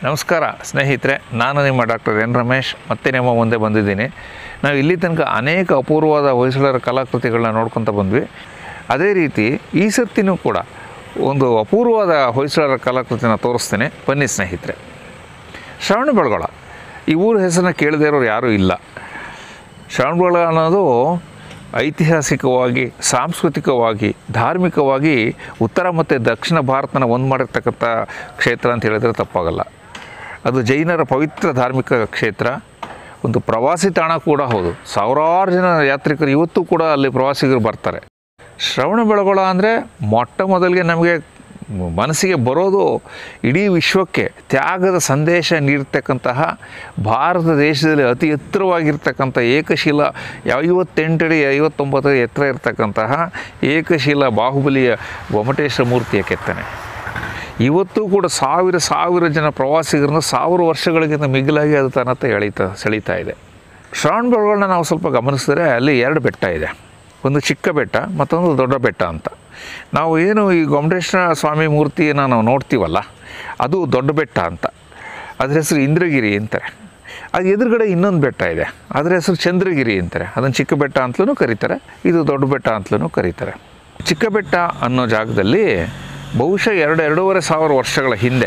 ನಮಸ್ಕಾರ ಸ್ನೇಹಿತರೆ ನಾನು ನಿಮ್ಮ ಡಾಕ್ಟರ್ ಎನ್ ರಮೇಶ್ ಮತ್ತೆ ನಿಮ್ಮ ಮುಂದೆ ಬಂದಿದ್ದೀನಿ ನಾವು ಇಲ್ಲಿ ತನಕ ಅನೇಕ ಅಪೂರ್ವವಾದ ಹೊಯ್ಸಳರ ಕಲಾಕೃತಿಗಳನ್ನ ನೋಡ್ಕೊತ ಬಂದ್ವಿ ಅದೇ ರೀತಿ ಈ ಸರ್ತಿನೂ ಕೂಡ ಒಂದು ಅಪೂರ್ವವಾದ ಹೊಯ್ಸಳರ ಕಲಾಕೃತಿನ ತೋರಿಸ್ತೇನೆ ಬನ್ನಿ ಸ್ನೇಹಿತರೆ ಶ್ರವಣ ಬೆಳಗೊಳ ಈ ಊರ ಹೆಸರನ್ನ ಕೇಳದೇ ಇರೋರು ಯಾರೂ ಇಲ್ಲ ಶ್ರವಣಬೆಳಗೊಳ ಅನ್ನೋದು ಐತಿಹಾಸಿಕವಾಗಿ ಸಾಂಸ್ಕೃತಿಕವಾಗಿ ಧಾರ್ಮಿಕವಾಗಿ ಉತ್ತರ ಮತ್ತು ದಕ್ಷಿಣ ಭಾರತನ ಒಂದು ಮಾಡಿರ್ತಕ್ಕಂಥ ಕ್ಷೇತ್ರ ಅಂತ ಹೇಳಿದ್ರೆ ತಪ್ಪಾಗಲ್ಲ ಅದು ಜೈನರ ಪವಿತ್ರ ಧಾರ್ಮಿಕ ಕ್ಷೇತ್ರ ಒಂದು ಪ್ರವಾಸಿ ತಾಣ ಕೂಡ ಹೌದು ಸಾವಿರಾರು ಜನ ಯಾತ್ರಿಕರು ಇವತ್ತು ಕೂಡ ಅಲ್ಲಿ ಪ್ರವಾಸಿಗರು ಬರ್ತಾರೆ ಶ್ರವಣ ಬೆಳಗೊಳ ಅಂದರೆ ಮೊಟ್ಟ ಮೊದಲಿಗೆ ನಮಗೆ ಮನಸ್ಸಿಗೆ ಬರೋದು ಇಡೀ ವಿಶ್ವಕ್ಕೆ ತ್ಯಾಗದ ಸಂದೇಶ ನೀಡ್ತಕ್ಕಂತಹ ಭಾರತ ದೇಶದಲ್ಲಿ ಅತಿ ಎತ್ತರವಾಗಿರ್ತಕ್ಕಂಥ ಏಕಶಿಲ ಐವತ್ತೆಂಟಡಿ ಐವತ್ತೊಂಬತ್ತು ಎತ್ತರ ಇರತಕ್ಕಂತಹ ಏಕಶಿಲ ಬಾಹುಬಲಿಯ ಗೊಮಟೇಶ್ವರ ಮೂರ್ತಿಯ ಕೆತ್ತನೆ ಇವತ್ತು ಕೂಡ ಸಾವಿರ ಸಾವಿರ ಜನ ಪ್ರವಾಸಿಗರನ್ನ ಸಾವಿರ ವರ್ಷಗಳಿಗಿಂತ ಮಿಗಿಲಾಗಿ ಅದು ತನ್ನತ್ತ ಎಳೀತಾ ಸೆಳೀತಾ ಇದೆ ಶ್ರವಣ ಬೆಳಗೊಳನ ನಾವು ಸ್ವಲ್ಪ ಗಮನಿಸಿದ್ರೆ ಅಲ್ಲಿ ಎರಡು ಬೆಟ್ಟ ಇದೆ ಒಂದು ಚಿಕ್ಕ ಬೆಟ್ಟ ಮತ್ತೊಂದು ದೊಡ್ಡ ಬೆಟ್ಟ ಅಂತ ನಾವು ಏನು ಈ ಗೊಮಟೇಶ್ವರ ಸ್ವಾಮಿ ಮೂರ್ತಿಯನ್ನು ನಾವು ನೋಡ್ತೀವಲ್ಲ ಅದು ದೊಡ್ಡ ಬೆಟ್ಟ ಅಂತ ಅದ್ರ ಹೆಸರು ಇಂದ್ರಗಿರಿ ಅಂತಾರೆ ಅದು ಎದುರುಗಡೆ ಇನ್ನೊಂದು ಬೆಟ್ಟ ಇದೆ ಅದರ ಹೆಸರು ಚಂದ್ರಗಿರಿ ಅಂತಾರೆ ಅದನ್ನು ಚಿಕ್ಕ ಬೆಟ್ಟ ಅಂತಲೂ ಕರೀತಾರೆ ಇದು ದೊಡ್ಡ ಬೆಟ್ಟ ಅಂತಲೂ ಕರೀತಾರೆ ಚಿಕ್ಕ ಬೆಟ್ಟ ಅನ್ನೋ ಜಾಗದಲ್ಲಿ ಬಹುಶಃ ಎರಡು ಎರಡೂವರೆ ಸಾವಿರ ವರ್ಷಗಳ ಹಿಂದೆ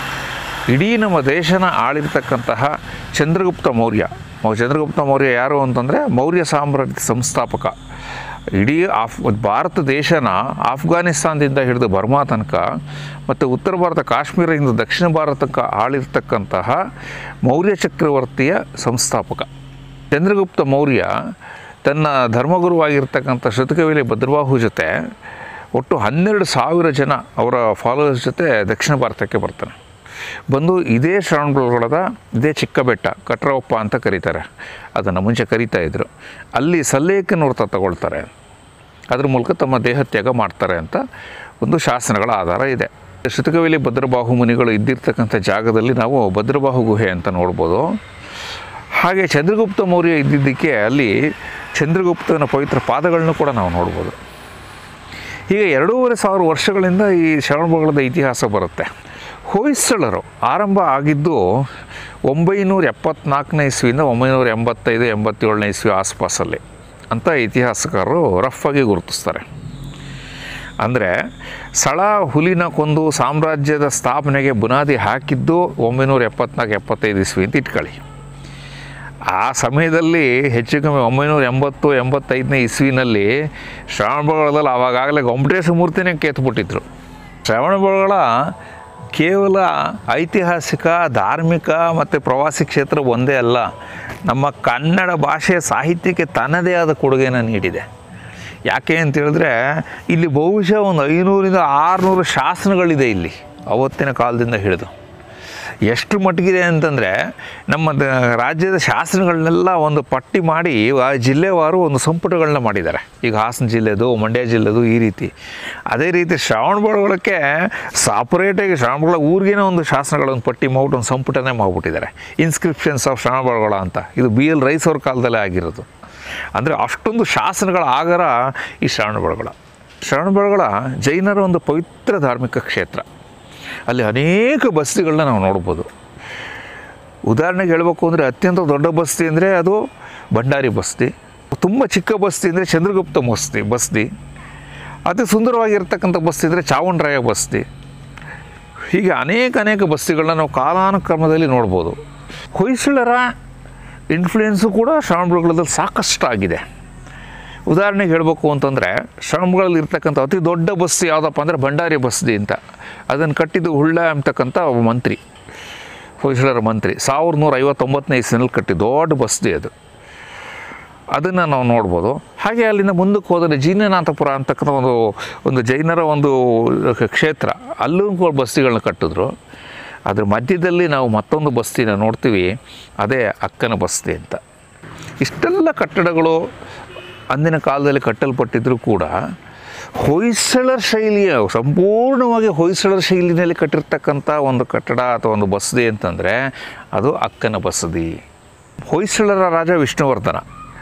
ಇಡೀ ನಮ್ಮ ದೇಶನ ಆಳಿರ್ತಕ್ಕಂತಹ ಚಂದ್ರಗುಪ್ತ ಮೌರ್ಯ ಮೌ- ಚಂದ್ರಗುಪ್ತ ಮೌರ್ಯ ಯಾರು ಅಂತಂದರೆ ಮೌರ್ಯ ಸಾಮ್ರಾಜ್ಯ ಸಂಸ್ಥಾಪಕ ಇಡೀ ಆಫ್ ಭಾರತ ದೇಶನ ಆಫ್ಘಾನಿಸ್ತಾನದಿಂದ ಹಿಡಿದು ಬರ್ಮಾ ತನಕ ಮತ್ತು ಉತ್ತರ ಭಾರತ ಕಾಶ್ಮೀರದಿಂದ ದಕ್ಷಿಣ ಭಾರತಕ್ಕೆ ಆಳಿರ್ತಕ್ಕಂತಹ ಮೌರ್ಯ ಚಕ್ರವರ್ತಿಯ ಸಂಸ್ಥಾಪಕ ಚಂದ್ರಗುಪ್ತ ಮೌರ್ಯ ತನ್ನ ಧರ್ಮಗುರುವಾಗಿರ್ತಕ್ಕಂಥ ಶ್ರುತಕವಿಲಿ ಭದ್ರಬಾಹು ಜೊತೆ ಒಟ್ಟು ಹನ್ನೆರಡು ಸಾವಿರ ಜನ ಅವರ ಫಾಲೋವರ್ಸ್ ಜೊತೆ ದಕ್ಷಿಣ ಭಾರತಕ್ಕೆ ಬರ್ತಾನೆ ಬಂದು ಇದೇ ಶ್ರವಣಬೆಳಗೊಳದ ಇದೇ ಚಿಕ್ಕ ಬೆಟ್ಟ ಕಟ್ರವಪ್ಪ ಅಂತ ಕರೀತಾರೆ ಅದನ್ನು ಮುಂಚೆ ಕರೀತಾ ಇದ್ರು ಅಲ್ಲಿ ಸಲ್ಲೇಖನ ವ್ರತ ತಗೊಳ್ತಾರೆ ಅದ್ರ ಮೂಲಕ ತಮ್ಮ ದೇಹತ್ಯಾಗ ಮಾಡ್ತಾರೆ ಅಂತ ಒಂದು ಶಾಸನಗಳ ಆಧಾರ ಇದೆ ಶ್ರುತಕವಿಲಿ ಭದ್ರಬಾಹು ಮುನಿಗಳು ಇದ್ದಿರ್ತಕ್ಕಂಥ ಜಾಗದಲ್ಲಿ ನಾವು ಭದ್ರಬಾಹು ಗುಹೆ ಅಂತ ನೋಡ್ಬೋದು ಹಾಗೆ ಚಂದ್ರಗುಪ್ತ ಮೌರ್ಯ ಇದ್ದಿದ್ದಕ್ಕೆ ಅಲ್ಲಿ ಚಂದ್ರಗುಪ್ತನ ಪವಿತ್ರ ಪಾದಗಳನ್ನು ಕೂಡ ನಾವು ನೋಡ್ಬೋದು ಹೀಗೆ ಎರಡೂವರೆ ಸಾವಿರ ವರ್ಷಗಳಿಂದ ಈ ಶ್ರವಣಬೆಳಗೊಳದ ಇತಿಹಾಸ ಬರುತ್ತೆ ಹೊಯ್ಸಳರು ಆರಂಭ ಆಗಿದ್ದು ಒಂಬೈನೂರ ಎಪ್ಪತ್ನಾಲ್ಕನೇ ಇಸ್ವಿಯಿಂದ ಒಂಬೈನೂರ ಎಂಬತ್ತೈದು ಎಂಬತ್ತೇಳನೇ ಇಸ್ವಿ ಆಸ್ಪಾಸಲ್ಲಿ ಅಂತ ಇತಿಹಾಸಕಾರರು ರಫ್ ಆಗಿ ಗುರುತಿಸ್ತಾರೆ ಅಂದರೆ ಸಳ ಹುಲಿನ ಕೊಂದು ಸಾಮ್ರಾಜ್ಯದ ಸ್ಥಾಪನೆಗೆ ಬುನಾದಿ ಹಾಕಿದ್ದು ಒಂಬೈನೂರ ಎಪ್ಪತ್ನಾಲ್ಕು ಎಪ್ಪತ್ತೈದು ಇಸ್ವಿ ಅಂತ ಇಟ್ಕೊಳ್ಳಿ ಆ ಸಮಯದಲ್ಲಿ ಹೆಚ್ಚು ಕಮ್ಮಿ ಒಂಬೈನೂರ ಎಂಬತ್ತು ಎಂಬತ್ತೈದನೇ ಇಸ್ವಿನಲ್ಲಿ ಶ್ರವಣಬೆಳಗೊಳದಲ್ಲಿ ಆವಾಗಲೇ ಗೊಮ್ಮಟೇಶ್ವರ ಮೂರ್ತಿನೇ ಕೇತ್ಬಿಟ್ಟಿದ್ರು ಶ್ರವಣಬೆಳಗೊಳ ಕೇವಲ ಐತಿಹಾಸಿಕ ಧಾರ್ಮಿಕ ಮತ್ತು ಪ್ರವಾಸಿ ಕ್ಷೇತ್ರ ಒಂದೇ ಅಲ್ಲ ನಮ್ಮ ಕನ್ನಡ ಭಾಷೆಯ ಸಾಹಿತ್ಯಕ್ಕೆ ತನ್ನದೇ ಆದ ಕೊಡುಗೆಯನ್ನು ನೀಡಿದೆ ಯಾಕೆ ಅಂತ ಹೇಳಿದ್ರೆ ಇಲ್ಲಿ ಬಹುಶಃ ಒಂದು ಐನೂರಿಂದ ಆರುನೂರು ಶಾಸನಗಳಿದೆ ಇಲ್ಲಿ ಅವತ್ತಿನ ಕಾಲದಿಂದ ಹಿಡಿದು ಎಷ್ಟು ಮಟ್ಟಿಗಿದೆ ಅಂತಂದರೆ ನಮ್ಮ ದ- ರಾಜ್ಯದ ಶಾಸನಗಳನ್ನೆಲ್ಲ ಒಂದು ಪಟ್ಟಿ ಮಾಡಿ ಆ ಜಿಲ್ಲೆವಾರು ಒಂದು ಸಂಪುಟಗಳನ್ನ ಮಾಡಿದ್ದಾರೆ ಈಗ ಹಾಸನ ಜಿಲ್ಲೆದು ಮಂಡ್ಯ ಜಿಲ್ಲೆದು ಈ ರೀತಿ ಅದೇ ರೀತಿ ಶ್ರವಣಬೆಳಗೊಳಕ್ಕೆ ಸಪ್ರೇಟಾಗಿ ಶ್ರವಣಬೆಳಗೊಳ ಊರಿಗೇನೆ ಒಂದು ಶಾಸನಗಳನ್ನು ಪಟ್ಟಿ ಮಾಡ್ಬಿಟ್ಟು ಒಂದು ಸಂಪುಟನೇ ಮಾಡಿಬಿಟ್ಟಿದ್ದಾರೆ ಇನ್ಸ್ಕ್ರಿಪ್ಷನ್ಸ್ ಆಫ್ ಶ್ರವಣಬೆಳಗೊಳ ಅಂತ ಇದು ಬಿ ಎಲ್ ರೈಸ್ ಅವ್ರ ಕಾಲದಲ್ಲೇ ಆಗಿರೋದು ಅಂದರೆ ಅಷ್ಟೊಂದು ಶಾಸನಗಳ ಆಗರ ಈ ಶ್ರವಣಬೆಳಗೊಳ ಶ್ರವಣಬೆಳಗೊಳ ಜೈನರ ಒಂದು ಪವಿತ್ರ ಧಾರ್ಮಿಕ ಕ್ಷೇತ್ರ ಅಲ್ಲಿ ಅನೇಕ ಬಸ್ತಿಗಳನ್ನ ನಾವು ನೋಡ್ಬೋದು ಉದಾಹರಣೆಗೆ ಹೇಳಬೇಕು ಅಂದರೆ ಅತ್ಯಂತ ದೊಡ್ಡ ಬಸ್ತಿ ಅಂದರೆ ಅದು ಭಂಡಾರಿ ಬಸ್ತಿ ತುಂಬ ಚಿಕ್ಕ ಬಸ್ತಿ ಅಂದರೆ ಚಂದ್ರಗುಪ್ತ ಬಸ್ತಿ ಬಸ್ತಿ ಅತಿ ಸುಂದರವಾಗಿರ್ತಕ್ಕಂಥ ಬಸ್ತಿ ಅಂದರೆ ಚಾವಣರಾಯ ಬಸ್ತಿ ಹೀಗೆ ಅನೇಕ ಅನೇಕ ಬಸ್ತಿಗಳನ್ನ ನಾವು ಕಾಲಾನುಕ್ರಮದಲ್ಲಿ ನೋಡ್ಬೋದು ಹೊಯ್ಸಳರ ಇನ್ಫ್ಲುಯೆನ್ಸು ಕೂಡ ಶ್ರವಣಬೆಳಗೊಳದಲ್ಲಿ ಸಾಕಷ್ಟು ಆಗಿದೆ ಉದಾಹರಣೆಗೆ ಹೇಳಬೇಕು ಅಂತಂದರೆ ಶ್ರಮಗಳಲ್ಲಿ ಇರ್ತಕ್ಕಂಥ ಅತಿ ದೊಡ್ಡ ಬಸ್ತಿ ಯಾವುದಪ್ಪ ಅಂದರೆ ಭಂಡಾರಿ ಬಸ್ತಿ ಅಂತ ಅದನ್ನು ಕಟ್ಟಿದ್ದು ಹುಳ್ಳ ಅಂತಕ್ಕಂಥ ಒಬ್ಬ ಮಂತ್ರಿ ಹೊಯ್ಸಳರ ಮಂತ್ರಿ ಸಾವಿರದ ನೂರ ಐವತ್ತೊಂಬತ್ತನೇ ಇಸ್ವಿನಲ್ಲಿ ಕಟ್ಟಿ ದೊಡ್ಡ ಬಸ್ತಿ ಅದು ಅದನ್ನು ನಾವು ನೋಡ್ಬೋದು ಹಾಗೆ ಅಲ್ಲಿಂದ ಮುಂದಕ್ಕೆ ಹೋದರೆ ಜೀನನಾಥಪುರ ಅಂತಕ್ಕಂಥ ಒಂದು ಒಂದು ಜೈನರ ಒಂದು ಕ್ಷೇತ್ರ ಅಲ್ಲೂ ಕೂಡ ಬಸ್ತಿಗಳನ್ನ ಕಟ್ಟಿದ್ರು ಅದ್ರ ಮಧ್ಯದಲ್ಲಿ ನಾವು ಮತ್ತೊಂದು ಬಸ್ತಿನ ನೋಡ್ತೀವಿ ಅದೇ ಅಕ್ಕನ ಬಸ್ತಿ ಅಂತ ಇಷ್ಟೆಲ್ಲ ಕಟ್ಟಡಗಳು ಅಂದಿನ ಕಾಲದಲ್ಲಿ ಕಟ್ಟಲ್ಪಟ್ಟಿದ್ದರೂ ಕೂಡ ಹೊಯ್ಸಳರ ಶೈಲಿಯ ಸಂಪೂರ್ಣವಾಗಿ ಹೊಯ್ಸಳರ ಶೈಲಿನಲ್ಲಿ ಕಟ್ಟಿರ್ತಕ್ಕಂಥ ಒಂದು ಕಟ್ಟಡ ಅಥವಾ ಒಂದು ಬಸದಿ ಅಂತಂದರೆ ಅದು ಅಕ್ಕನ ಬಸದಿ ಹೊಯ್ಸಳರ ರಾಜ ವಿಷ್ಣುವರ್ಧನ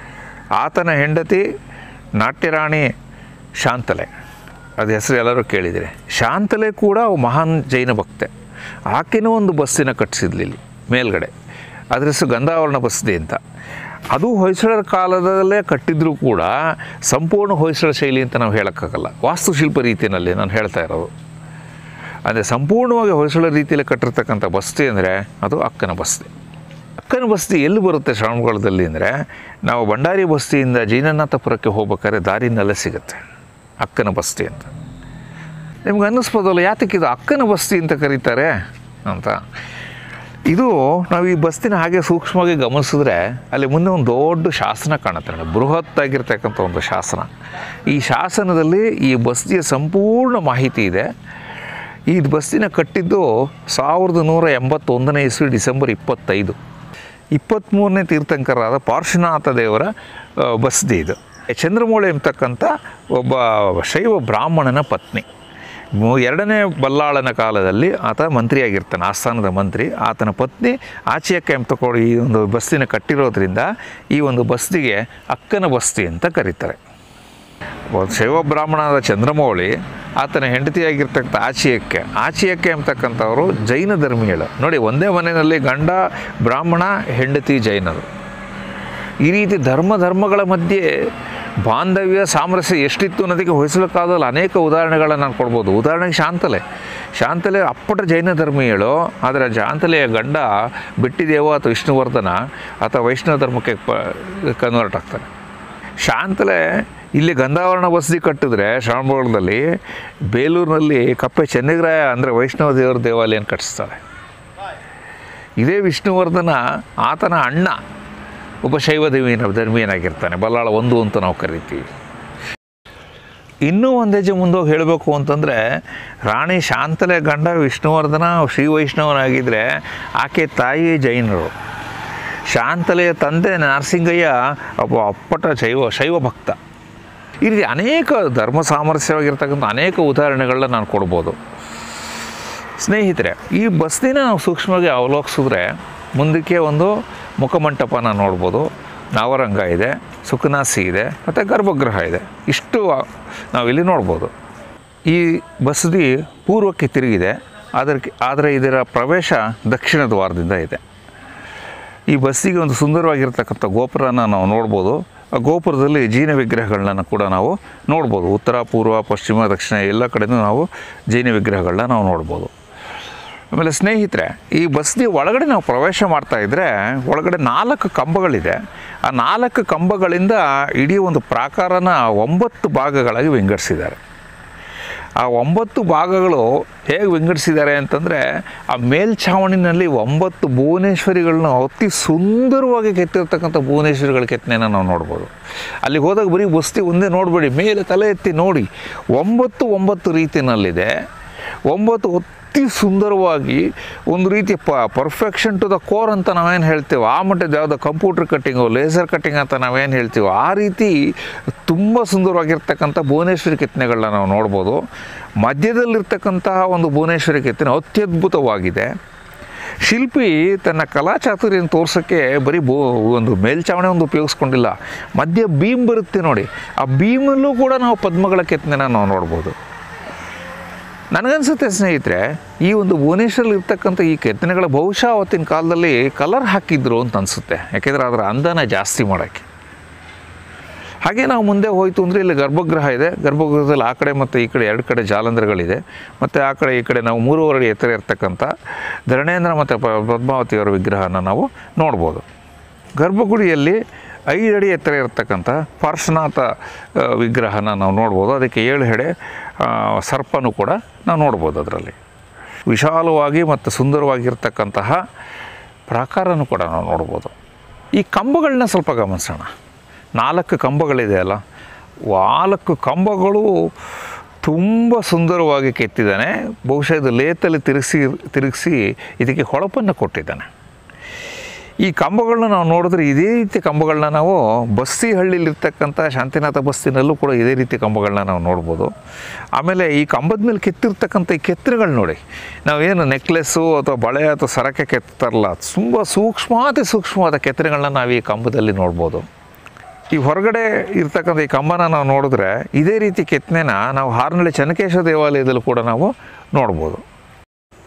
ಆತನ ಹೆಂಡತಿ ನಾಟ್ಯರಾಣಿ ಶಾಂತಲೆ ಅದು ಹೆಸರು ಎಲ್ಲರೂ ಕೇಳಿದಿರಿ ಶಾಂತಲೆ ಕೂಡ ಒಬ್ಬ ಮಹಾನ್ ಜೈನ ಭಕ್ತೆ ಆಕೆನೂ ಒಂದು ಬಸ್ಸಿನ ಕಟ್ಟಿಸಿದ್ಲು ಇಲ್ಲಿ ಮೇಲ್ಗಡೆ ಅದ್ರ ಹೆಸರು ಗಂಧಾವರಣ ಬಸ್ತಿ ಅಂತ ಅದು ಹೊಯ್ಸಳರ ಕಾಲದಲ್ಲೇ ಕಟ್ಟಿದ್ರೂ ಕೂಡ ಸಂಪೂರ್ಣ ಹೊಯ್ಸಳ ಶೈಲಿ ಅಂತ ನಾವು ಹೇಳೋಕ್ಕಾಗಲ್ಲ ವಾಸ್ತುಶಿಲ್ಪ ರೀತಿಯಲ್ಲಿ ನಾನು ಹೇಳ್ತಾ ಇರೋದು ಅಂದರೆ ಸಂಪೂರ್ಣವಾಗಿ ಹೊಯ್ಸಳ ರೀತಿಯಲ್ಲಿ ಕಟ್ಟಿರ್ತಕ್ಕಂಥ ಬಸ್ತಿ ಅಂದರೆ ಅದು ಅಕ್ಕನ ಬಸ್ತಿ ಅಕ್ಕನ ಬಸ್ತಿ ಎಲ್ಲಿ ಬರುತ್ತೆ ಶ್ರವಣಗೊಳದಲ್ಲಿ ಅಂದರೆ ನಾವು ಭಂಡಾರಿ ಬಸ್ತಿಯಿಂದ ಜೈನನಾಥಪುರಕ್ಕೆ ಹೋಗ್ಬೇಕಾದ್ರೆ ದಾರಿನಲ್ಲೇ ಸಿಗುತ್ತೆ ಅಕ್ಕನ ಬಸ್ತಿ ಅಂತ ನಿಮ್ಗೆ ಅನ್ನಿಸ್ಬೋದಲ್ಲ ಯಾತಕ್ಕೆ ಇದು ಅಕ್ಕನ ಬಸ್ತಿ ಅಂತ ಕರೀತಾರೆ ಅಂತ ಇದು ನಾವು ಈ ಬಸ್ತಿನ ಹಾಗೆ ಸೂಕ್ಷ್ಮವಾಗಿ ಗಮನಿಸಿದ್ರೆ ಅಲ್ಲಿ ಮುಂದೆ ಒಂದು ದೊಡ್ಡ ಶಾಸನ ಕಾಣುತ್ತೆ ನೋಡಿ ಬೃಹತ್ತಾಗಿರ್ತಕ್ಕಂಥ ಒಂದು ಶಾಸನ ಈ ಶಾಸನದಲ್ಲಿ ಈ ಬಸ್ತಿಯ ಸಂಪೂರ್ಣ ಮಾಹಿತಿ ಇದೆ ಈ ಬಸ್ತಿನ ಕಟ್ಟಿದ್ದು ಸಾವಿರದ ನೂರ ಎಂಬತ್ತೊಂದನೇ ಇಸ್ವಿ ಡಿಸೆಂಬರ್ ಇಪ್ಪತ್ತೈದು ಇಪ್ಪತ್ತ್ಮೂರನೇ ತೀರ್ಥಂಕರಾದ ಪಾರ್ಶ್ವನಾಥ ದೇವರ ಆ, ಬಸ್ತಿ ಇದು ಚಂದ್ರಮೌಳಿ ಎಂಬತಕ್ಕಂಥ ಒಬ್ಬ ಶೈವ ಬ್ರಾಹ್ಮಣನ ಪತ್ನಿ ಮೂ- ಎರಡನೇ ಬಲ್ಲಾಳನ ಕಾಲದಲ್ಲಿ ಆತ ಮಂತ್ರಿಯಾಗಿರ್ತಾನೆ ಆಸ್ಥಾನದ ಮಂತ್ರಿ ಆತನ ಪತ್ನಿ ಆಚೆಯಕ್ಕೆ ಎಂಬತಕೊಂಡು ಈ ಒಂದು ಬಸ್ತಿನ ಕಟ್ಟಿರೋದ್ರಿಂದ ಈ ಒಂದು ಬಸ್ತಿಗೆ ಅಕ್ಕನ ಬಸ್ತಿ ಅಂತ ಕರೀತಾರೆ ಒಂದು ಶೈವ ಬ್ರಾಹ್ಮಣನಾದ ಚಂದ್ರಮೌಳಿ ಆತನ ಹೆಂಡತಿಯಾಗಿರ್ತಕ್ಕಂಥ ಆಚಿಯಕ್ಕೆ ಆಚಿಯಕ್ಕೆ ಎಂಬತಕ್ಕಂಥವರು ಜೈನ ಧರ್ಮೀಯಳು ನೋಡಿ ಒಂದೇ ಮನೆಯಲ್ಲಿ ಗಂಡ ಬ್ರಾಹ್ಮಣ ಹೆಂಡತಿ ಜೈನರು ಈ ರೀತಿ ಧರ್ಮ ಧರ್ಮಗಳ ಮಧ್ಯೆ ಬಾಂಧವ್ಯ ಸಾಮರಸ್ಯ ಎಷ್ಟಿತ್ತು ಅನ್ನೋದಕ್ಕೆ ಹೊಯ್ಸಳ ಕಾಲದಲ್ಲಿ ಅನೇಕ ಉದಾಹರಣೆಗಳನ್ನ ನಾನು ಕೊಡ್ಬೋದು ಉದಾಹರಣೆಗೆ ಶಾಂತಲೆ ಶಾಂತಲೆ ಅಪ್ಪಟ ಜೈನ ಧರ್ಮೀಯಳು ಆದರೆ ಶಾಂತಲೆಯ ಗಂಡ ಬಿಟ್ಟಿದೇವೋ ಅಥವಾ ವಿಷ್ಣುವರ್ಧನ ಅಥವಾ ವೈಷ್ಣವ ಧರ್ಮಕ್ಕೆ ಪ ಕನ್ವರ್ಟ್ ಆಗ್ತಾನೆ ಶಾಂತಲೆ ಇಲ್ಲಿ ಗಂಧಾವರಣ ಬಸದಿ ಕಟ್ಟಿದ್ರೆ ಶ್ರವಣಬೆಳಗೊಳದಲ್ಲಿ ಬೇಲೂರಿನಲ್ಲಿ ಕಪ್ಪೆ ಚೆನ್ನಗರಾಯ ಅಂದರೆ ವೈಷ್ಣವ ದೇವರ ದೇವಾಲಯನ ಕಟ್ಟಿಸ್ತಾಳೆ ಇದೇ ವಿಷ್ಣುವರ್ಧನ ಆತನ ಅಣ್ಣ ಒಬ್ಬ ಶೈವ ದೇವಿನ ಧರ್ಮೀಯನಾಗಿರ್ತಾನೆ ಬಲ್ಲಾಳ ಒಂದು ಅಂತ ನಾವು ಕರಿತೀವಿ ಇನ್ನೂ ಒಂದು ಹೆಜ್ಜೆ ಮುಂದೋಗಿ ಹೇಳಬೇಕು ಅಂತಂದರೆ ರಾಣಿ ಶಾಂತಲೆ ಗಂಡ ವಿಷ್ಣುವರ್ಧನ ಶ್ರೀ ವೈಷ್ಣವನಾಗಿದ್ದರೆ ಆಕೆ ತಾಯಿ ಜೈನರು ಶಾಂತಲೆಯ ತಂದೆ ನರಸಿಂಗಯ್ಯ ಒಬ್ಬ ಅಪ್ಪಟ ಶೈವ ಶೈವ ಭಕ್ತ ಈ ರೀತಿ ಅನೇಕ ಧರ್ಮ ಸಾಮರಸ್ಯವಾಗಿರ್ತಕ್ಕಂಥ ಅನೇಕ ಉದಾಹರಣೆಗಳನ್ನ ನಾನು ಕೊಡ್ಬೋದು ಸ್ನೇಹಿತರೆ ಈ ಬಸ್ದಿನ ನಾವು ಸೂಕ್ಷ್ಮವಾಗಿ ಅವಲೋಕಿಸಿದ್ರೆ ಮುಂದಕ್ಕೆ ಒಂದು ಮುಖಮಂಟಪನ ನೋಡ್ಬೋದು ನವರಂಗ ಇದೆ ಸುಖನಾಸಿ ಇದೆ ಮತ್ತು ಗರ್ಭಗೃಹ ಇದೆ ಇಷ್ಟು ನಾವಿಲ್ಲಿ ನೋಡ್ಬೋದು ಈ ಬಸದಿ ಪೂರ್ವಕ್ಕೆ ತಿರುಗಿದೆ ಅದಕ್ಕೆ ಆದರೆ ಇದರ ಪ್ರವೇಶ ದಕ್ಷಿಣ ದ್ವಾರದಿಂದ ಇದೆ ಈ ಬಸ್ಸಿಗೆ ಒಂದು ಸುಂದರವಾಗಿರ್ತಕ್ಕಂಥ ಗೋಪುರನ ನಾವು ನೋಡ್ಬೋದು ಆ ಗೋಪುರದಲ್ಲಿ ಜೈನ ವಿಗ್ರಹಗಳನ್ನ ಕೂಡ ನಾವು ನೋಡ್ಬೋದು ಉತ್ತರ ಪೂರ್ವ ಪಶ್ಚಿಮ ದಕ್ಷಿಣ ಎಲ್ಲ ಕಡೆನೂ ನಾವು ಜೈನ ವಿಗ್ರಹಗಳನ್ನ ನಾವು ನೋಡ್ಬೋದು ಆಮೇಲೆ ಸ್ನೇಹಿತರೆ ಈ ಬಸ್ದಿ ಒಳಗಡೆ ನಾವು ಪ್ರವೇಶ ಮಾಡ್ತಾ ಇದ್ದರೆ ಒಳಗಡೆ ನಾಲ್ಕು ಕಂಬಗಳಿದೆ ಆ ನಾಲ್ಕು ಕಂಬಗಳಿಂದ ಇಡೀ ಒಂದು ಪ್ರಾಕಾರನ ಒಂಬತ್ತು ಭಾಗಗಳಾಗಿ ವಿಂಗಡಿಸಿದ್ದಾರೆ ಆ ಒಂಬತ್ತು ಭಾಗಗಳು ಹೇಗೆ ವಿಂಗಡಿಸಿದ್ದಾರೆ ಅಂತಂದರೆ ಆ ಮೇಲ್ಛಾವಣಿನಲ್ಲಿ ಒಂಬತ್ತು ಭುವನೇಶ್ವರಿಗಳನ್ನ ಅತಿ ಸುಂದರವಾಗಿ ಕೆತ್ತಿರ್ತಕ್ಕಂಥ ಭುವನೇಶ್ವರಿಗಳ ಕೆತ್ತನೆನ ನಾವು ನೋಡ್ಬೋದು ಅಲ್ಲಿಗೆ ಹೋದಾಗ ಬರೀ ಬಸ್ತಿ ಒಂದೇ ನೋಡಬೇಡಿ ಮೇಲೆ ತಲೆ ಎತ್ತಿ ನೋಡಿ ಒಂಬತ್ತು ಒಂಬತ್ತು ರೀತಿಯಲ್ಲಿದೆ ಒಂಬತ್ತು ಅತಿ ಸುಂದರವಾಗಿ ಒಂದು ರೀತಿ ಪ ಪರ್ಫೆಕ್ಷನ್ ಟು ದ ಕೋರ್ ಅಂತ ನಾವೇನು ಹೇಳ್ತೀವೋ ಆ ಮಟ್ಟದ ಯಾವುದೋ ಕಂಪ್ಯೂಟರ್ ಕಟ್ಟಿಂಗು ಲೇಸರ್ ಕಟ್ಟಿಂಗ್ ಅಂತ ನಾವೇನು ಹೇಳ್ತೀವೋ ಆ ರೀತಿ ತುಂಬ ಸುಂದರವಾಗಿರ್ತಕ್ಕಂಥ ಭುವನೇಶ್ವರಿ ಕೆತ್ತನೆಗಳನ್ನ ನಾವು ನೋಡ್ಬೋದು ಮಧ್ಯದಲ್ಲಿರ್ತಕ್ಕಂತಹ ಒಂದು ಭುವನೇಶ್ವರಿ ಕೆತ್ತನೆ ಅತ್ಯದ್ಭುತವಾಗಿದೆ ಶಿಲ್ಪಿ ತನ್ನ ಕಲಾ ಚಾತುರ್ಯನ ತೋರ್ಸೋಕ್ಕೆ ಬರೀ ಬೋ ಒಂದು ಮೇಲ್ಚಾವಣಿ ಒಂದು ಉಪಯೋಗಿಸ್ಕೊಂಡಿಲ್ಲ ಮಧ್ಯ ಬೀಮ್ ಬರುತ್ತೆ ನೋಡಿ ಆ ಬೀಮಲ್ಲೂ ಕೂಡ ನಾವು ಪದ್ಮಗಳ ಕೆತ್ತನೆನ ನಾವು ನೋಡ್ಬೋದು ನನಗನ್ಸುತ್ತೆ ಸ್ನೇಹಿತರೆ ಈ ಒಂದು ಭುವನೇಶ್ವರಲ್ಲಿ ಇರ್ತಕ್ಕಂಥ ಈ ಕೆತ್ತನೆಗಳ ಬಹುಶಃ ಅವತ್ತಿನ ಕಾಲದಲ್ಲಿ ಕಲರ್ ಹಾಕಿದ್ರು ಅಂತ ಅನಿಸುತ್ತೆ ಯಾಕೆಂದರೆ ಅದರ ಅಂದನ ಜಾಸ್ತಿ ಮಾಡೋಕ್ಕೆ ಹಾಗೆ ನಾವು ಮುಂದೆ ಹೋಯಿತು ಅಂದರೆ ಇಲ್ಲಿ ಗರ್ಭಗೃಹ ಇದೆ ಗರ್ಭಗೃಹದಲ್ಲಿ ಆ ಕಡೆ ಮತ್ತು ಈ ಕಡೆ ಎರಡು ಕಡೆ ಜಾಲಂಧರಗಳಿದೆ ಮತ್ತು ಆ ಕಡೆ ಈ ಕಡೆ ನಾವು ಮೂರುವರೆ ಅಡಿ ಎತ್ತರ ಇರ್ತಕ್ಕಂಥ ಧರಣೇಂದ್ರ ಮತ್ತು ಪ- ಪದ್ಮಾವತಿಯವರ ವಿಗ್ರಹನ ನಾವು ನೋಡ್ಬೋದು ಗರ್ಭಗುಡಿಯಲ್ಲಿ ಐದು ಅಡಿ ಎತ್ತರ ಇರತಕ್ಕಂಥ ಪಾರ್ಶ್ವನಾಥ ಆ, ವಿಗ್ರಹನ ನಾವು ನೋಡ್ಬೋದು ಅದಕ್ಕೆ ಏಳು ಹೆಡೆ ಆ, ಸರ್ಪನೂ ಕೂಡ ನಾವು ನೋಡ್ಬೋದು ಅದರಲ್ಲಿ ವಿಶಾಲವಾಗಿ ಮತ್ತು ಸುಂದರವಾಗಿರ್ತಕ್ಕಂತಹ ಪ್ರಾಕಾರನೂ ಕೂಡ ನಾವು ನೋಡ್ಬೋದು ಈ ಕಂಬಗಳನ್ನ ಸ್ವಲ್ಪ ಗಮನಿಸೋಣ ನಾಲ್ಕು ಕಂಬಗಳಿದೆ ಅಲ್ಲ ನಾಲ್ಕು ಕಂಬಗಳು ತುಂಬ ಸುಂದರವಾಗಿ ಕೆತ್ತಿದ್ದಾನೆ ಬಹುಶಃ ಇದು ಲೇತಲ್ಲಿ ತಿರುಗಿಸಿ ತಿರುಗಿಸಿ ಇದಕ್ಕೆ ಹೊಳಪನ್ನು ಕೊಟ್ಟಿದ್ದಾನೆ ಈ ಕಂಬಗಳನ್ನ ನಾವು ನೋಡಿದ್ರೆ ಇದೇ ರೀತಿ ಕಂಬಗಳನ್ನ ನಾವು ಬಸ್ತಿ ಹಳ್ಳಿಲಿರ್ತಕ್ಕಂಥ ಶಾಂತಿನಾಥ ಬಸ್ತಿನಲ್ಲೂ ಕೂಡ ಇದೇ ರೀತಿ ಕಂಬಗಳನ್ನ ನಾವು ನೋಡ್ಬೋದು ಆಮೇಲೆ ಈ ಕಂಬದ ಮೇಲೆ ಕೆತ್ತಿರ್ತಕ್ಕಂಥ ಈ ಕೆತ್ತನೆಗಳು ನೋಡಿ ನಾವೇನು ನೆಕ್ಲೆಸ್ಸು ಅಥವಾ ಬಳೆ ಅಥವಾ ಸರಕ್ಕೆ ಕೆತ್ತಾರಲ್ಲ ತುಂಬ ಸೂಕ್ಷ್ಮಾತಿ ಸೂಕ್ಷ್ಮವಾದ ಕೆತ್ತನೆಗಳನ್ನ ನಾವು ಈ ಕಂಬದಲ್ಲಿ ನೋಡ್ಬೋದು ಈ ಹೊರಗಡೆ ಇರ್ತಕ್ಕಂಥ ಈ ಕಂಬನ ನಾವು ನೋಡಿದ್ರೆ ಇದೇ ರೀತಿ ಕೆತ್ತನೆನ ನಾವು ಹಾರನಹಳ್ಳಿ ಚನ್ನಕೇಶ್ವರ ದೇವಾಲಯದಲ್ಲೂ ಕೂಡ ನಾವು ನೋಡ್ಬೋದು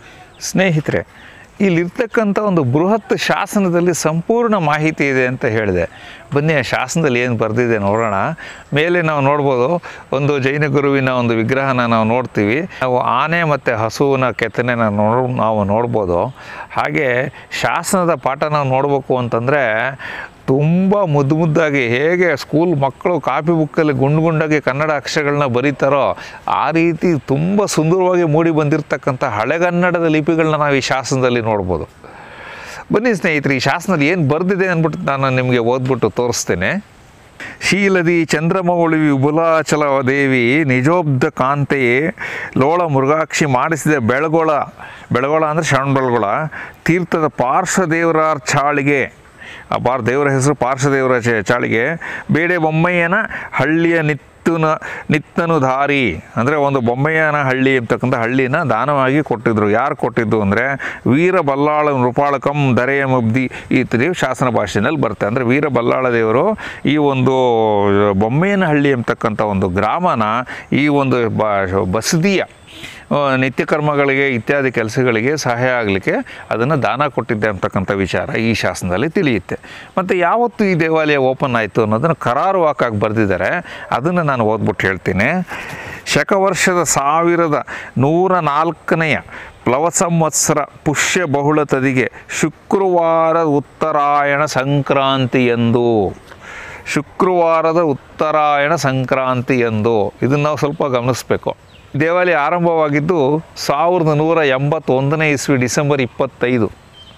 ಸ್ನೇಹಿತರೆ ಇಲ್ಲಿರ್ತಕ್ಕಂಥ ಒಂದು ಬೃಹತ್ ಶಾಸನದಲ್ಲಿ ಸಂಪೂರ್ಣ ಮಾಹಿತಿ ಇದೆ ಅಂತ ಹೇಳಿದೆ ಬನ್ನಿ ಆ ಶಾಸನದಲ್ಲಿ ಏನು ಬರೆದಿದೆ ನೋಡೋಣ ಮೇಲೆ ನಾವು ನೋಡ್ಬೋದು ಒಂದು ಜೈನ ಗುರುವಿನ ಒಂದು ವಿಗ್ರಹನ ನಾವು ನೋಡ್ತೀವಿ ನಾವು ಆನೆ ಮತ್ತು ಹಸುವಿನ ಕೆತ್ತನೆನ ನೋಡ್ ನಾವು ನೋಡ್ಬೋದು ಹಾಗೆ ಶಾಸನದ ಪಾಠ ನಾವು ನೋಡಬೇಕು ಅಂತಂದರೆ ತುಂಬ ಮುದ್ದು ಮುದ್ದಾಗಿ ಹೇಗೆ ಸ್ಕೂಲ್ ಮಕ್ಕಳು ಕಾಪಿ ಬುಕ್ಕಲ್ಲಿ ಗುಂಡು ಗುಂಡಾಗಿ ಕನ್ನಡ ಅಕ್ಷರಗಳನ್ನ ಬರೀತಾರೋ ಆ ರೀತಿ ತುಂಬ ಸುಂದರವಾಗಿ ಮೂಡಿ ಬಂದಿರತಕ್ಕಂಥ ಹಳೆಗನ್ನಡದ ಲಿಪಿಗಳನ್ನ ನಾವು ಈ ಶಾಸನದಲ್ಲಿ ನೋಡ್ಬೋದು ಬನ್ನಿ ಸ್ನೇಹಿತರೆ ಈ ಶಾಸನದಲ್ಲಿ ಏನು ಬರೆದಿದೆ ಅಂದ್ಬಿಟ್ಟು ನಾನು ನಿಮಗೆ ಓದ್ಬಿಟ್ಟು ತೋರಿಸ್ತೇನೆ ಶೀಲದಿ ಚಂದ್ರಮೌಳಿ ವಿಪುಲಾಚಲ ದೇವಿ ನಿಜೋಬ್ಧ ಕಾಂತೆಯೇ ಲೋಳ ಮೃಗಾಕ್ಷಿ ಮಾಡಿಸಿದ ಬೆಳಗೊಳ ಬೆಳಗೊಳ ಅಂದರೆ ಶರಣಬೆಳಗೊಳ ತೀರ್ಥದ ಪಾರ್ಶ್ವದೇವರಾರ್ ಚಾಳಿಗೆ ಆ ಪಾರ್ ದೇವರ ಹೆಸರು ಪಾರ್ಶ್ವದೇವರ ಚ- ಚಾಳಿಗೆ ಬೇಡೆ ಬೊಮ್ಮಯ್ಯನ ಹಳ್ಳಿಯ ನಿತ್ತುನ ನಿತ್ತನು ದಾರಿ ಅಂದರೆ ಒಂದು ಬೊಮ್ಮಯ್ಯನ ಹಳ್ಳಿ ಅಂತಕ್ಕಂಥ ಹಳ್ಳಿನ ದಾನವಾಗಿ ಕೊಟ್ಟಿದ್ರು ಯಾರು ಕೊಟ್ಟಿದ್ದು ಅಂದರೆ ವೀರ ಬಲ್ಲಾಳ ನೃಪಾಳಕಂ ದರೆಯ ಮುಬ್ದಿ ಈ ತಿ ಶಾಸನ ಭಾಷೆಯಲ್ಲಿ ಬರುತ್ತೆ ಅಂದರೆ ವೀರ ಬಲ್ಲಾಳ ದೇವರು ಈ ಒಂದು ಬೊಮ್ಮಯ್ಯನಹಳ್ಳಿ ಅಂತಕ್ಕಂಥ ಒಂದು ಗ್ರಾಮನ ಈ ಒಂದು ಬ ಬಸದಿಯ ಆ, ನಿತ್ಯ ಕರ್ಮಗಳಿಗೆ ಇತ್ಯಾದಿ ಕೆಲಸಗಳಿಗೆ ಸಹಾಯ ಆಗಲಿಕ್ಕೆ ಅದನ್ನು ದಾನ ಕೊಟ್ಟಿದ್ದೆ ಅಂತಕ್ಕಂಥ ವಿಚಾರ ಈ ಶಾಸನದಲ್ಲಿ ತಿಳಿಯುತ್ತೆ ಮತ್ತು ಯಾವತ್ತು ಈ ದೇವಾಲಯ ಓಪನ್ ಆಯಿತು ಅನ್ನೋದನ್ನು ಕರಾರುವಾಕಾಗಿ ಬರೆದಿದ್ದಾರೆ ಅದನ್ನು ನಾನು ಓದ್ಬಿಟ್ಟು ಹೇಳ್ತೀನಿ ಶಕವರ್ಷದ ಸಾವಿರದ ನೂರ ನಾಲ್ಕನೆಯ ಪ್ಲವ ಸಂವತ್ಸರ ಪುಷ್ಯ ಬಹುಳ ತದಿಗೆ ಶುಕ್ರವಾರ ಉತ್ತರಾಯಣ ಸಂಕ್ರಾಂತಿಯಂದು ಶುಕ್ರವಾರದ ಉತ್ತರಾಯಣ ಸಂಕ್ರಾಂತಿಯಂದು ಇದನ್ನು ನಾವು ಸ್ವಲ್ಪ ಗಮನಿಸಬೇಕು ದೇವಾಲಯ ಆರಂಭವಾಗಿದ್ದು ಸಾವಿರದ ನೂರ ಎಂಬತ್ತೊಂದನೇ ಇಸ್ವಿ ಡಿಸೆಂಬರ್ ಇಪ್ಪತ್ತೈದು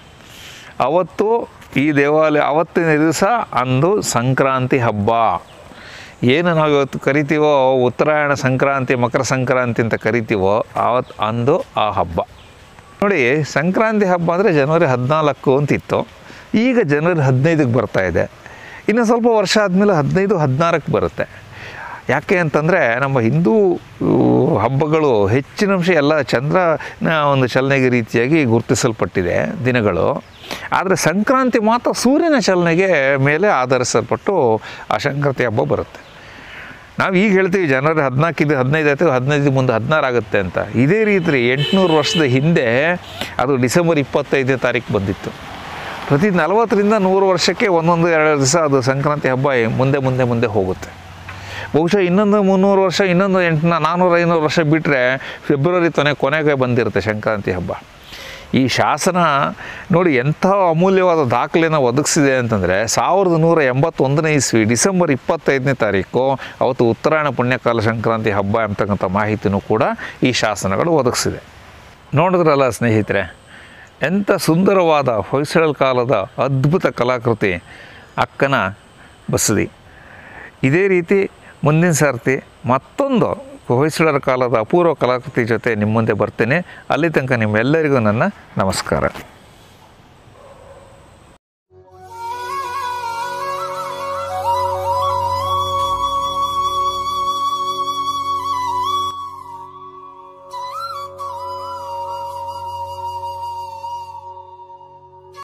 ಅವತ್ತು ಈ ದೇವಾಲಯ ಅವತ್ತಿನ ದಿವಸ ಅಂದು ಸಂಕ್ರಾಂತಿ ಹಬ್ಬ ಏನು ನಾವು ಇವತ್ತು ಕರಿತೀವೋ ಉತ್ತರಾಯಣ ಸಂಕ್ರಾಂತಿ ಮಕರ ಸಂಕ್ರಾಂತಿ ಅಂತ ಕರಿತೀವೋ ಆವತ್ತು ಅಂದು ಆ ಹಬ್ಬ ನೋಡಿ ಸಂಕ್ರಾಂತಿ ಹಬ್ಬ ಅಂದರೆ ಜನವರಿ ಹದಿನಾಲ್ಕು ಅಂತಿತ್ತು ಈಗ ಜನವರಿ ಹದಿನೈದಕ್ಕೆ ಬರ್ತಾ ಇದೆ ಇನ್ನು ಸ್ವಲ್ಪ ವರ್ಷ ಆದಮೇಲೆ ಹದಿನೈದು ಹದಿನಾರಕ್ಕೆ ಬರುತ್ತೆ ಯಾಕೆ ಅಂತಂದರೆ ನಮ್ಮ ಹಿಂದೂ ಊ, ಹಬ್ಬಗಳು ಹೆಚ್ಚಿನಂಶ ಎಲ್ಲ ಚಂದ್ರನ ಒಂದು ಚಲನೆಗೆ ರೀತಿಯಾಗಿ ಗುರುತಿಸಲ್ಪಟ್ಟಿದೆ ದಿನಗಳು ಆದರೆ ಸಂಕ್ರಾಂತಿ ಮಾತ್ರ ಸೂರ್ಯನ ಚಲನೆಗೆ ಮೇಲೆ ಆಧರಿಸಲ್ಪಟ್ಟು ಆ ಸಂಕ್ರಾಂತಿ ಹಬ್ಬ ಬರುತ್ತೆ ನಾವು ಈಗ ಹೇಳ್ತೀವಿ ಜನವರಿ ಹದಿನಾಲ್ಕಿದ್ದು ಹದಿನೈದು ಆಯ್ತು ಹದಿನೈದು ಮುಂದೆ ಹದಿನಾರು ಆಗುತ್ತೆ ಅಂತ ಇದೇ ರೀತಿ ಎಂಟುನೂರು ವರ್ಷದ ಹಿಂದೆ ಅದು ಡಿಸೆಂಬರ್ ಇಪ್ಪತ್ತೈದನೇ ತಾರೀಕು ಬಂದಿತ್ತು ಪ್ರತಿ ನಲವತ್ತರಿಂದ ನೂರು ವರ್ಷಕ್ಕೆ ಒಂದೊಂದು ಎರಡು ದಿವಸ ಅದು ಸಂಕ್ರಾಂತಿ ಹಬ್ಬ ಮುಂದೆ ಮುಂದೆ ಮುಂದೆ ಹೋಗುತ್ತೆ ಬಹುಶಃ ಇನ್ನೊಂದು ಮುನ್ನೂರು ವರ್ಷ ಇನ್ನೊಂದು ಎಂಟು ನಾನ್ನೂರು ಐನೂರು ವರ್ಷ ಬಿಟ್ಟರೆ ಫೆಬ್ರವರಿ ಕೊನೆ ಕೊನೆಗೆ ಬಂದಿರುತ್ತೆ ಸಂಕ್ರಾಂತಿ ಹಬ್ಬ ಈ ಶಾಸನ ನೋಡಿ ಎಂಥ ಅಮೂಲ್ಯವಾದ ದಾಖಲೆನ ಒದಗಿಸಿದೆ ಅಂತಂದರೆ ಸಾವಿರದ ನೂರ ಎಂಬತ್ತೊಂದನೇ ಇಸ್ವಿ ಡಿಸೆಂಬರ್ ಇಪ್ಪತ್ತೈದನೇ ತಾರೀಕು ಅವತ್ತು ಉತ್ತರಾಯಣ ಪುಣ್ಯಕಾಲ ಸಂಕ್ರಾಂತಿ ಹಬ್ಬ ಎಂಬತಕ್ಕಂಥ ಮಾಹಿತಿನೂ ಕೂಡ ಈ ಶಾಸನಗಳು ಒದಗಿಸಿದೆ ನೋಡಿದ್ರಲ್ಲ ಸ್ನೇಹಿತರೆ ಎಂಥ ಸುಂದರವಾದ ಹೊಯ್ಸಳ ಕಾಲದ ಅದ್ಭುತ ಕಲಾಕೃತಿ ಅಕ್ಕನ ಬಸದಿ ಇದೇ ರೀತಿ ಮುಂದಿನ ಸರ್ತಿ ಮತ್ತೊಂದು ಹೊಯ್ಸಳರ ಕಾಲದ ಅಪೂರ್ವ ಕಲಾಕೃತಿ ಜೊತೆ ನಿಮ್ಮ ಮುಂದೆ ಬರ್ತೇನೆ ಅಲ್ಲಿ ತನಕ ನಿಮ್ಮೆಲ್ಲರಿಗೂ ನನ್ನ ನಮಸ್ಕಾರ